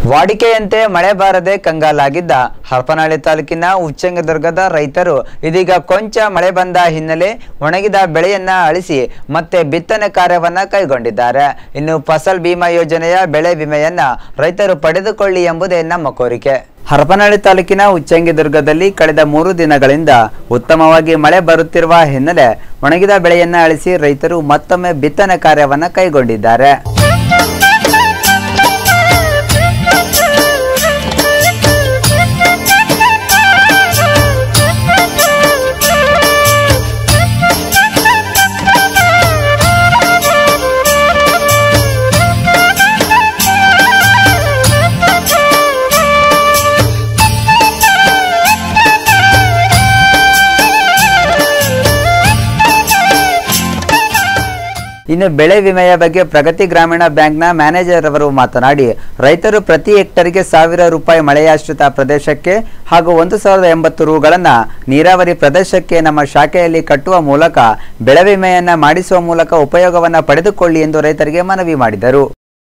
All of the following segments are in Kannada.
ವಾಡಿಕೆಯಂತೆ ಮಳೆ ಬಾರದೆ ಕಂಗಾಲಾಗಿದ್ದ ಹರಪನಹಳ್ಳಿ ತಾಲೂಕಿನ ಉಚ್ಚಂಗದುರ್ಗದ ರೈತರು ಇದೀಗ ಕೊಂಚ ಮಳೆ ಬಂದ ಹಿನ್ನೆಲೆ ಒಣಗಿದ ಬೆಳೆಯನ್ನ ಅಳಿಸಿ ಮತ್ತೆ ಬಿತ್ತನೆ ಕಾರ್ಯವನ್ನ ಕೈಗೊಂಡಿದ್ದಾರೆ ಇನ್ನು ಫಸಲ್ ಬಿಮಾ ಯೋಜನೆಯ ಬೆಳೆ ವಿಮೆಯನ್ನ ರೈತರು ಪಡೆದುಕೊಳ್ಳಿ ಎಂಬುದೇ ನಮ್ಮ ಕೋರಿಕೆ ಹರಪನಹಳ್ಳಿ ತಾಲೂಕಿನ ಉಚ್ಚಂಗಿದುರ್ಗದಲ್ಲಿ ಕಳೆದ ಮೂರು ದಿನಗಳಿಂದ ಉತ್ತಮವಾಗಿ ಮಳೆ ಬರುತ್ತಿರುವ ಹಿನ್ನೆಲೆ ಒಣಗಿದ ಬೆಳೆಯನ್ನ ಅಳಿಸಿ ರೈತರು ಮತ್ತೊಮ್ಮೆ ಬಿತ್ತನೆ ಕಾರ್ಯವನ್ನ ಕೈಗೊಂಡಿದ್ದಾರೆ ಇನ್ನು ಬೆಳೆ ವಿಮೆಯ ಬಗ್ಗೆ ಪ್ರಗತಿ ಗ್ರಾಮೀಣ ಬ್ಯಾಂಕ್ನ ಮ್ಯಾನೇಜರ್ ಅವರು ಮಾತನಾಡಿ ರೈತರು ಪ್ರತಿ ಹೆಕ್ಟರ್ಗೆ ಸಾವಿರ ರೂಪಾಯಿ ಮಳೆಯಾಶ್ರಿತ ಪ್ರದೇಶಕ್ಕೆ ಹಾಗೂ ಒಂದು ಸಾವಿರದ ಎಂಬತ್ತು ರೂಗಳನ್ನ ನೀರಾವರಿ ಪ್ರದೇಶಕ್ಕೆ ನಮ್ಮ ಶಾಖೆಯಲ್ಲಿ ಕಟ್ಟುವ ಮೂಲಕ ಬೆಳೆ ವಿಮೆಯನ್ನ ಮಾಡಿಸುವ ಮೂಲಕ ಉಪಯೋಗವನ್ನ ಪಡೆದುಕೊಳ್ಳಿ ಎಂದು ರೈತರಿಗೆ ಮನವಿ ಮಾಡಿದರು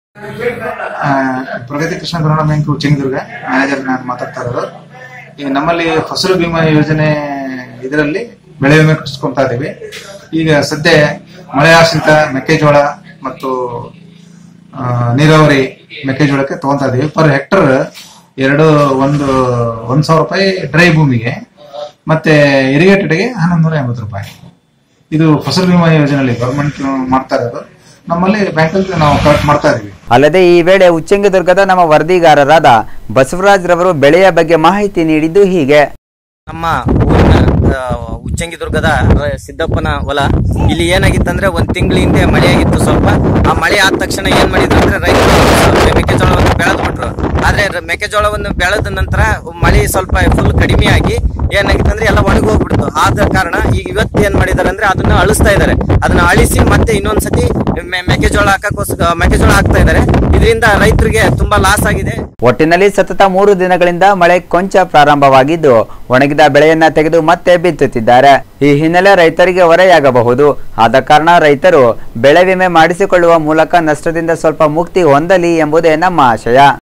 ಆ, ಪ್ರಗತಿ ಕೃಷ್ಣ ಗ್ರಾಮ ಬ್ಯಾಂಕ್ ಚಿಂಗದುರ್ಗ ಮ್ಯಾನೇಜರ್ ನಾನು ಮಾತಾಡ್ತಾ ಇರೋದು ಈಗ ನಮ್ಮಲ್ಲಿ ಫಸಲು ಬಿಮಾ ಯೋಜನೆ ಇದರಲ್ಲಿ ಬೆಳೆ ವಿಮೆ ಕಟ್ಟಿಸ್ಕೊಂತಾ ಇದೀವಿ ಈಗ ಸದ್ಯ ಮಳೆ ಆಶ್ರಿತ ಮೆಕ್ಕೆಜೋಳ ಮತ್ತು ಆ, ನೀರಾವರಿ ಮೆಕ್ಕೆಜೋಳಕ್ಕೆ ತಗೊಂತಾ ಇದೀವಿ ಪರ್ ಹೆಕ್ಟರ್ ಎರಡು ಒಂದು ಒಂದ್ ಸಾವಿರ ರೂಪಾಯಿ ಡ್ರೈ ಭೂಮಿಗೆ ಮತ್ತೆ ಇರಿಗೇಟೆಡ್ಗೆ ಹನ್ನೊಂದು ನೂರ ಎಂಬತ್ತು ರೂಪಾಯಿ ಇದು ಫಸಲ್ ಬಿಮಾ ಯೋಜನೆಯಲ್ಲಿ ಗವರ್ಮೆಂಟ್ ಮಾಡ್ತಾ ಇರೋದು ನಮ್ಮಲ್ಲಿ ಬ್ಯಾಂಕಲ್ಲಿ ನಾವು ಕಲೆಕ್ಟ್ ಮಾಡ್ತಾ ಇದೀವಿ ಅಲ್ಲದೆ ಈ ವೇಳೆ ಉಚ್ಚಂಗಿದುರ್ಗದ ನಮ್ಮ ವರದಿಗಾರರಾದ ಬಸವರಾಜ್ ರವರು ಬೆಳೆಯ ಬಗ್ಗೆ ಮಾಹಿತಿ ನೀಡಿದ್ದು ಹೀಗೆ ನಮ್ಮ ಊರಿನ ಆ, ಉಚ್ಚಂಗಿದುರ್ಗದ ರ- ಸಿದ್ದಪ್ಪನ ಹೊಲ ಇಲ್ಲಿ ಏನಾಗಿತ್ತಂದ್ರೆ ಒಂದ್ ತಿಂಗಳ ಹಿಂದೆ ಮಳೆ ಆಗಿತ್ತು ಸ್ವಲ್ಪ ಆ ಮಳೆ ಆದ ತಕ್ಷಣ ಏನ್ ಮಾಡಿದ್ರು ಅಂದ್ರೆ ರೈತರು ಸ್ವಲ್ಪ ಮೆಕ್ಕೆಜೋಳವನ್ನು ಬೆಳೆದು ಬಿಟ್ರು ಆದ್ರೆ ರ- ಮೆಕ್ಕೆಜೋಳವನ್ನು ಬೆಳೆದ ನಂತರ ಮಳೆ ಸ್ವಲ್ಪ ಫುಲ್ ಕಡಿಮೆ ಆಗಿ ಏನಾಗಿತ್ತು ಅಂದ್ರೆ ಎಲ್ಲ ಒಣಗಿ ಹೋಗ್ಬಿಡ್ತು ಆದ ಕಾರಣ ಈಗ ಇವತ್ತು ಏನ್ ಮಾಡಿದಾರೆ ಅಂದ್ರೆ ಅದನ್ನ ಅಳಿಸ್ತಾ ಇದಾರೆ ಅದನ್ನ ಅಳಿಸಿ ಮತ್ತೆ ಇನ್ನೊಂದ್ಸತಿ ಮೆ- ಮೆಕ್ಕೆಜೋಳ ಹಾಕಕ್ಕೋಸ್ಕರ ಮೆಕ್ಕೆಜೋಳ ಹಾಕ್ತಾ ಇದಾರೆ ಇದರಿಂದ ರೈತರಿಗೆ ತುಂಬಾ ಲಾಸ್ ಆಗಿದೆ ಒಟ್ಟಿನಲ್ಲಿ ಸತತ ಮೂರು ದಿನಗಳಿಂದ ಮಳೆ ಕೊಂಚ ಪ್ರಾರಂಭವಾಗಿದ್ದು ಒಣಗಿದ ಬೆಳೆಯನ್ನ ತೆಗೆದು ಮತ್ತೆ ಬಿತ್ತುತ್ತಿದ್ದಾರೆ ಈ ಹಿನ್ನೆಲೆ ರೈತರಿಗೆ ಹೊರೆಯಾಗಬಹುದು ಆದ ಕಾರಣ ರೈತರು ಬೆಳೆ ವಿಮೆ ಮಾಡಿಸಿಕೊಳ್ಳುವ ಮೂಲಕ ನಷ್ಟದಿಂದ ಸ್ವಲ್ಪ ಮುಕ್ತಿ ಹೊಂದಲಿ ಎಂಬುದೇ ನಮ್ಮ ಆಶಯ